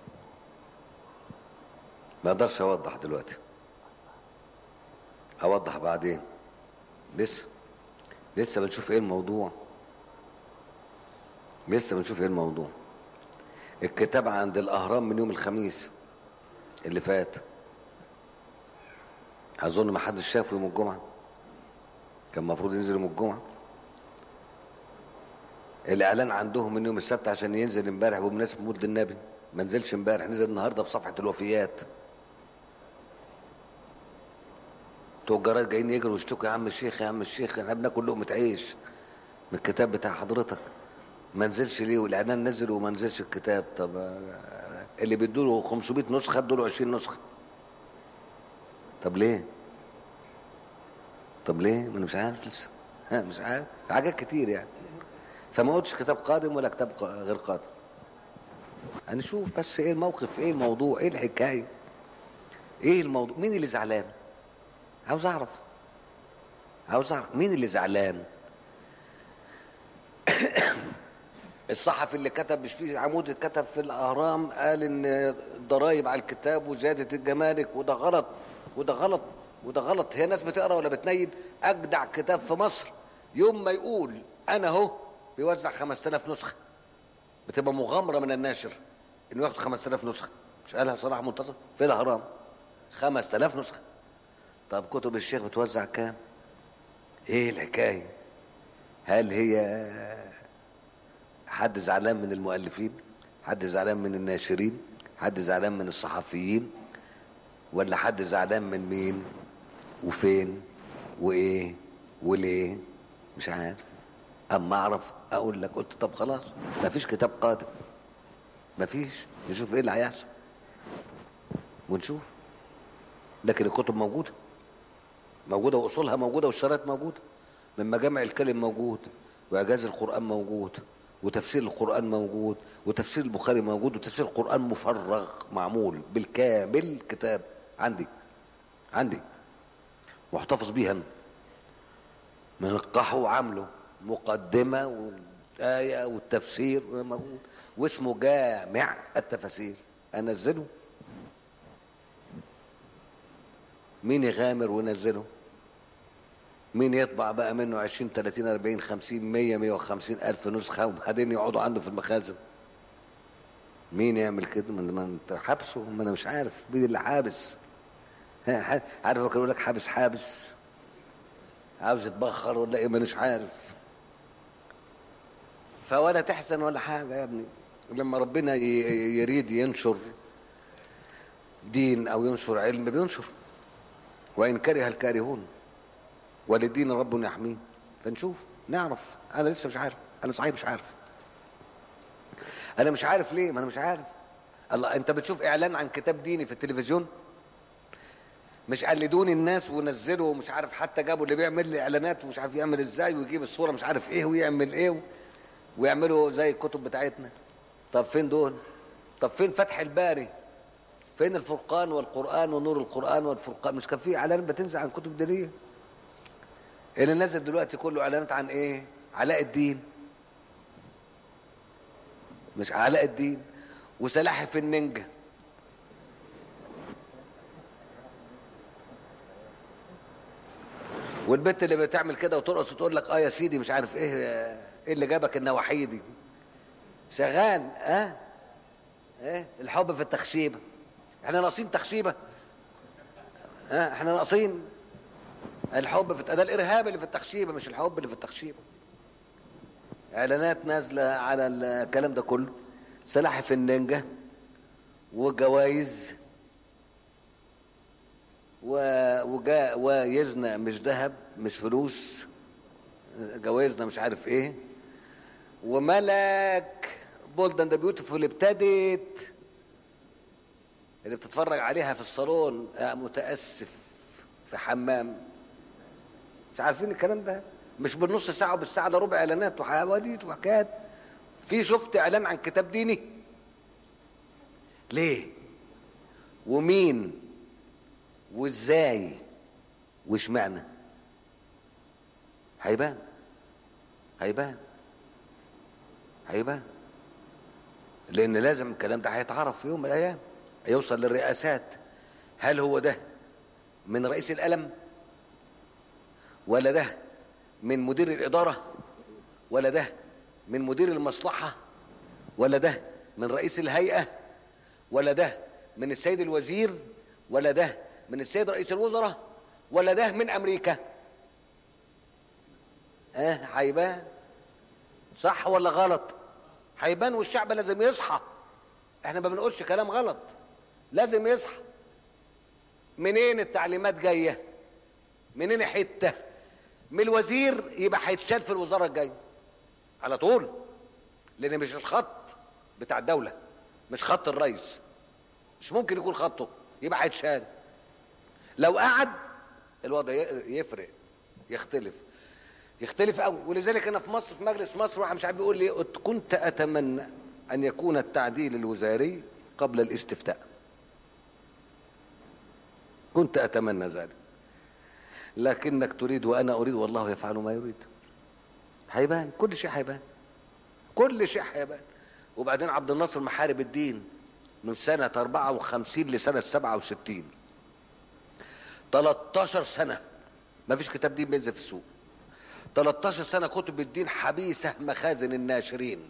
ما اقدرش اوضح دلوقتي اوضح بعدين لسه لسه بنشوف ايه الموضوع لسه بنشوف ايه الموضوع الكتاب عند الاهرام من يوم الخميس اللي فات اظن ما حدش شافه يوم الجمعه كان المفروض ينزل يوم الجمعه الاعلان عندهم من يوم السبت عشان ينزل امبارح بمناسبه مولد النبي ما نزلش امبارح نزل النهارده في صفحه الوفيات بتوع الجرايد جايين يجروا ويشتكوا يا عم الشيخ يا عم الشيخ احنا بناكل لقمه عيش من الكتاب بتاع حضرتك ما نزلش ليه والاعلان نزل وما نزلش الكتاب طب آه، اللي بيدوا له 500 نسخه ادوا له 20 نسخه طب ليه طب ليه ما انا مش عارف لسه ها مش عارف حاجات كتير يعني فما قلتش كتاب قادم ولا كتاب ق- غير قادم هنشوف بس ايه الموقف ايه الموضوع ايه الحكايه ايه الموضوع مين اللي زعلان عاوز اعرف عاوز اعرف مين اللي زعلان الصحفي اللي كتب مش في عمود كتب في الاهرام قال ان الضرايب على الكتاب وزياده الجمارك وده غلط وده غلط وده غلط هي ناس بتقرا ولا بتنيل اجدع كتاب في مصر يوم ما يقول انا اهو بيوزع 5000 نسخه بتبقى مغامره من الناشر انه ياخد 5000 نسخه مش قالها صلاح منتصر في الاهرام 5000 نسخه طب كتب الشيخ بتوزع كام ايه الحكايه هل هي حد زعلان من المؤلفين حد زعلان من الناشرين حد زعلان من الصحفيين ولا حد زعلان من مين وفين وايه وليه مش عارف اما اعرف اقول لك قلت طب خلاص ما فيش كتاب قادم ما فيش نشوف ايه اللي هيحصل ونشوف لكن الكتب موجوده موجوده واصولها موجوده والشرايط موجوده من مجامع الكلم موجود واعجاز القران موجود وتفسير القران موجود وتفسير البخاري موجود وتفسير القران مفرغ معمول بالكامل كتاب عندي عندي واحتفظ بيها أنا. من القحو عامله مقدمه آية والتفسير موجود واسمه جامع التفاسير أنزله مين يغامر وينزله مين يطبع بقى منه 20 30 40 50 100 150 ألف نسخة وبعدين يقعدوا عنده في المخازن مين يعمل كده ما ما انت حابسه ما انا مش عارف مين اللي حابس ها، ح- عارف كانوا يقول لك حابس حابس عاوز يتبخر ولا ايه مانيش عارف فولا تحزن ولا حاجة يا ابني لما ربنا ي- يريد ينشر دين او ينشر علم بينشر وان كره الكارهون وللدين رب يحميه فنشوف نعرف انا لسه مش عارف انا صحيح مش عارف انا مش عارف ليه ما انا مش عارف الله انت بتشوف اعلان عن كتاب ديني في التلفزيون مش قلدوني الناس ونزلوا ومش عارف حتى جابوا اللي بيعمل لي اعلانات ومش عارف يعمل ازاي ويجيب الصوره مش عارف ايه ويعمل ايه و... ويعملوا زي الكتب بتاعتنا طب فين دول طب فين فتح الباري فين الفرقان والقران ونور القران والفرقان مش كان في اعلانات بتنزل عن كتب دينيه اللي نزل دلوقتي كله اعلانات عن ايه علاء الدين مش علاء الدين وسلاحف النينجا والبنت اللي بتعمل كده وترقص وتقول لك اه يا سيدي مش عارف ايه ايه اللي جابك النواحي دي شغال اه ايه الحب في التخشيبه احنا ناقصين تخشيبه اه احنا ناقصين الحب في ده الارهاب اللي في التخشيبه مش الحب اللي في التخشيبه اعلانات نازله على الكلام ده كله سلاحف النينجا وجوائز و... وجا... ويزنا مش ذهب مش فلوس جوائزنا مش عارف ايه وملك بولد اند بيوتيفول ابتدت اللي بتتفرج عليها في الصالون آه، متاسف في حمام مش عارفين الكلام ده مش بالنص ساعه وبالساعه ده ربع اعلانات وحواديت وحكايات في شفت اعلان عن كتاب ديني ليه ومين وازاي واشمعنى هيبان هيبان هيبان لان لازم الكلام ده هيتعرف في يوم من الايام يوصل للرئاسات هل هو ده من رئيس القلم ولا ده من مدير الاداره ولا ده من مدير المصلحه ولا ده من رئيس الهيئه ولا ده من السيد الوزير ولا ده من السيد رئيس الوزراء ولا ده من امريكا اه هيبان صح ولا غلط هيبان والشعب لازم يصحى احنا ما بنقولش كلام غلط لازم يصحى منين التعليمات جايه منين حته من الوزير يبقى هيتشال في الوزاره الجايه على طول لان مش الخط بتاع الدوله مش خط الرئيس مش ممكن يكون خطه يبقى هيتشال لو قعد الوضع ي- يفرق يختلف يختلف قوي ولذلك انا في مصر في مجلس مصر واحد مش عارف بيقول لي كنت اتمنى ان يكون التعديل الوزاري قبل الاستفتاء كنت اتمنى ذلك لكنك تريد وانا اريد والله يفعل ما يريد هيبان كل شيء هيبان كل شيء هيبان وبعدين عبد الناصر محارب الدين من سنة 54 لسنة 67 13 سنة ما فيش كتاب دين بينزل في السوق 13 سنة كتب الدين حبيسة مخازن الناشرين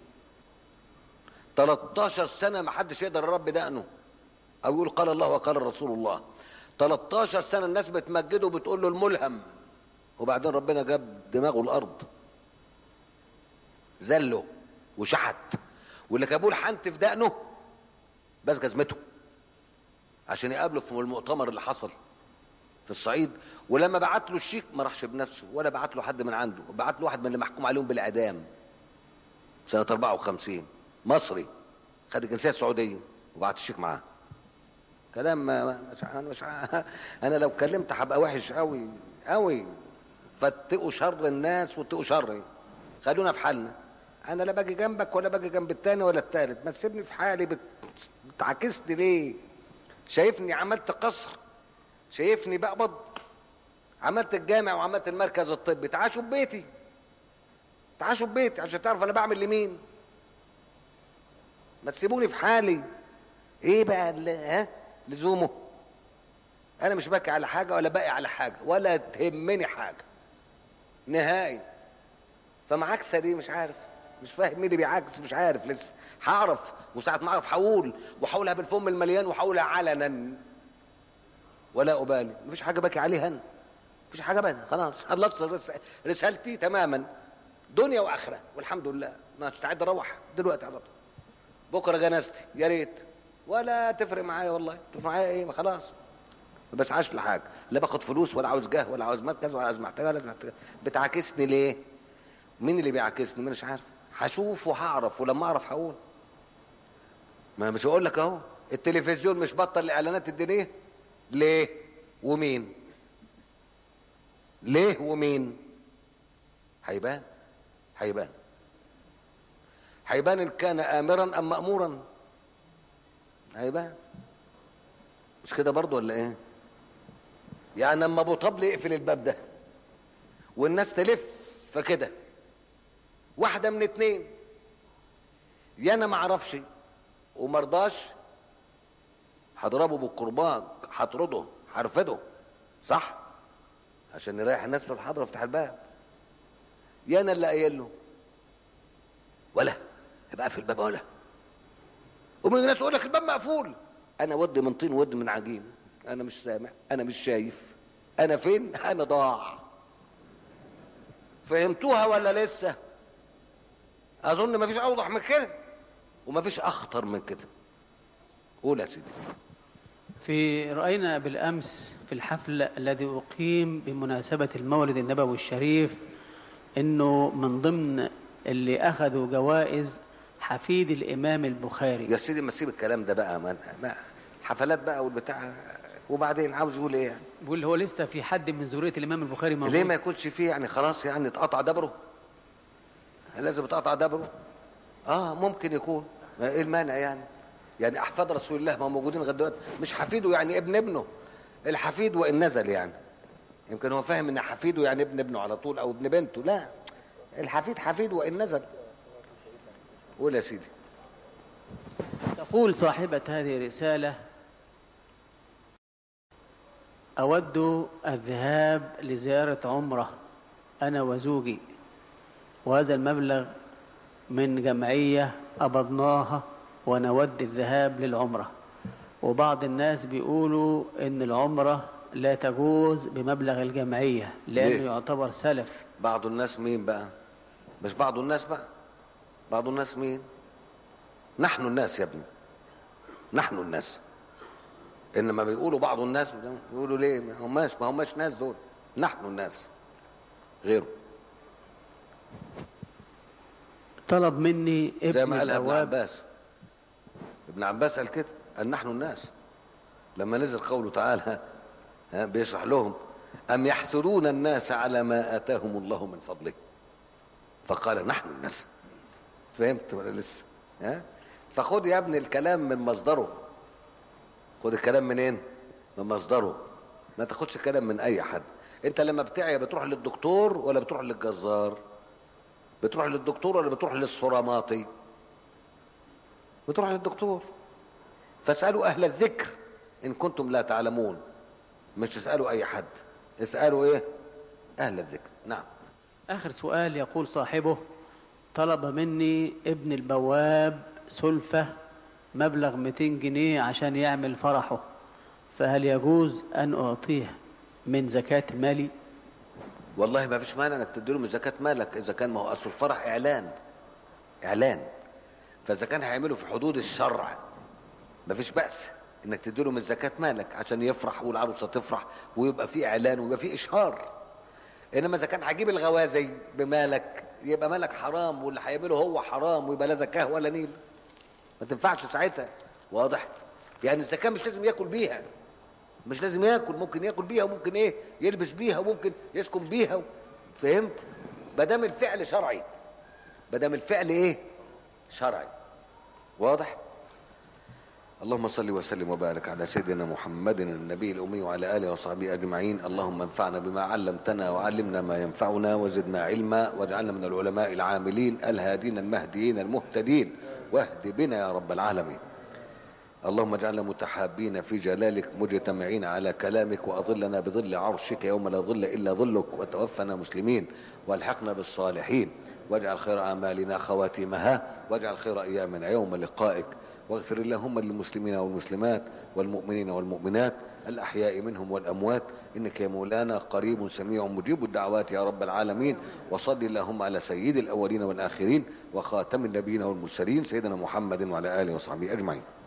13 سنة ما حدش يقدر يربي دقنه أو يقول قال الله وقال رسول الله 13 سنة الناس بتمجده وبتقول له الملهم وبعدين ربنا جاب دماغه الأرض زله وشحت واللي جابوه الحنت في دقنه بس جزمته عشان يقابله في المؤتمر اللي حصل في الصعيد ولما بعت له الشيك ما راحش بنفسه ولا بعت له حد من عنده بعت له واحد من اللي محكوم عليهم بالاعدام سنه 54 مصري خد الجنسيه السعوديه وبعت الشيك معاه كلام ما ما- مش انا مش انا لو اتكلمت هبقى وحش قوي قوي فاتقوا شر الناس واتقوا شري خلونا في حالنا انا لا باجي جنبك ولا باجي جنب التاني ولا التالت ما تسيبني في حالي بت- بتعاكسني ليه شايفني عملت قصر شايفني بقبض عملت الجامع وعملت المركز الطبي تعاشوا ببيتي تعاشوا ببيتي عشان تعرف انا بعمل لمين ما تسيبوني في حالي ايه بقى ال- ها لزومه انا مش باكي على حاجه ولا باقي على حاجه ولا تهمني حاجه نهائي فمعاكسه دي مش عارف مش فاهم مين اللي بيعاكس مش عارف لسه هعرف وساعة ما اعرف هقول وهقولها بالفم المليان وهقولها علنا ولا ابالي مفيش حاجه باكي عليها انا مفيش حاجه بقى خلاص خلصت رس- رسالتي تماما دنيا واخره والحمد لله ما استعد اروح دلوقتي على طول بكره جنازتي يا ريت ولا تفرق معايا والله تفرق معايا ايه ما خلاص ما بسعاش لحاجه لا باخد فلوس ولا عاوز جاه ولا عاوز مركز ولا عاوز محتاج ولا محتاج بتعاكسني ليه مين اللي بيعاكسني ما مش عارف هشوف وهعرف ولما اعرف هقول ما مش هقول لك اهو التلفزيون مش بطل الاعلانات الدينيه ليه ومين ليه ومين هيبان هيبان هيبان ان كان امرا ام مامورا هيبان مش كده برضو ولا ايه يعني لما ابو طبل يقفل الباب ده والناس تلف فكده واحده من اتنين يا انا ما اعرفش ومرضاش هضربه بالقربان هطرده هرفده صح عشان نريح الناس في الحضره افتح الباب يا انا اللي قايل له ولا يبقى في الباب ولا ومن الناس يقول لك الباب مقفول انا ود من طين ود من عجين انا مش سامع انا مش شايف انا فين انا ضاع فهمتوها ولا لسه اظن مفيش اوضح من كده ومفيش اخطر من كده قول يا سيدي في رأينا بالأمس في الحفل الذي أقيم بمناسبة المولد النبوي الشريف أنه من ضمن اللي أخذوا جوائز حفيد الإمام البخاري يا سيدي ما تسيب الكلام ده بقى ما ما حفلات بقى والبتاع وبعدين عاوز يقول ايه يعني بيقول هو لسه في حد من ذرية الإمام البخاري موجود ليه ما يكونش فيه يعني خلاص يعني اتقطع دبره لازم يتقطع دبره اه ممكن يكون ما ايه المانع يعني يعني احفاد رسول الله ما هم موجودين لغايه دلوقتي مش حفيده يعني ابن ابنه الحفيد وان نزل يعني يمكن هو فاهم ان حفيده يعني ابن ابنه على طول او ابن بنته لا الحفيد حفيد وان نزل قول يا سيدي تقول صاحبة هذه الرسالة أود الذهاب لزيارة عمرة أنا وزوجي وهذا المبلغ من جمعية قبضناها ونود الذهاب للعمرة وبعض الناس بيقولوا إن العمرة لا تجوز بمبلغ الجمعية لأنه ليه؟ يعتبر سلف بعض الناس مين بقى مش بعض الناس بقى بعض الناس مين نحن الناس يا ابني نحن الناس انما بيقولوا بعض الناس بيقولوا ليه ما هماش ما هماش ناس دول نحن الناس غيره طلب مني ابن زي ما قالها ابن البواب عباس ابن عباس قال كده قال نحن الناس لما نزل قوله تعالى ها، بيشرح لهم أم يحسدون الناس على ما آتاهم الله من فضله فقال نحن الناس فهمت ولا لسه ها فخد يا ابني الكلام من مصدره خد الكلام منين من مصدره ما تاخدش الكلام من اي حد انت لما بتعيا بتروح للدكتور ولا بتروح للجزار بتروح للدكتور ولا بتروح للصراماطي بتروح للدكتور فاسألوا أهل الذكر إن كنتم لا تعلمون مش تسألوا أي حد اسألوا إيه أهل الذكر نعم آخر سؤال يقول صاحبه طلب مني ابن البواب سلفة مبلغ 200 جنيه عشان يعمل فرحه فهل يجوز أن أعطيه من زكاة مالي والله ما فيش مانع انك تديله من زكاة مالك اذا كان ما هو اصل الفرح اعلان اعلان فاذا كان هيعمله في حدود الشرع ما فيش بأس انك تديله من زكاة مالك عشان يفرح والعروسة تفرح ويبقى في اعلان ويبقى في اشهار انما اذا كان هجيب الغوازي بمالك يبقى مالك حرام واللي هيعمله هو حرام ويبقى لا زكاه ولا نيل ما تنفعش ساعتها واضح يعني الزكاه مش لازم ياكل بيها مش لازم ياكل ممكن ياكل بيها وممكن ايه يلبس بيها وممكن يسكن بيها فهمت ما دام الفعل شرعي ما دام الفعل ايه شرعي واضح اللهم صل وسلم وبارك على سيدنا محمد النبي الأمي وعلى آله وصحبه أجمعين اللهم انفعنا بما علمتنا وعلمنا ما ينفعنا وزدنا علما واجعلنا من العلماء العاملين الهادين المهديين المهتدين واهد بنا يا رب العالمين اللهم اجعلنا متحابين في جلالك مجتمعين على كلامك وأظلنا بظل عرشك يوم لا ظل إلا ظلك وتوفنا مسلمين والحقنا بالصالحين واجعل خير أعمالنا خواتيمها واجعل خير أيامنا يوم لقائك واغفر اللهم للمسلمين والمسلمات والمؤمنين والمؤمنات الأحياء منهم والأموات إنك يا مولانا قريب سميع مجيب الدعوات يا رب العالمين وصل اللهم على سيد الأولين والآخرين وخاتم النبيين والمرسلين سيدنا محمد وعلى آله وصحبه أجمعين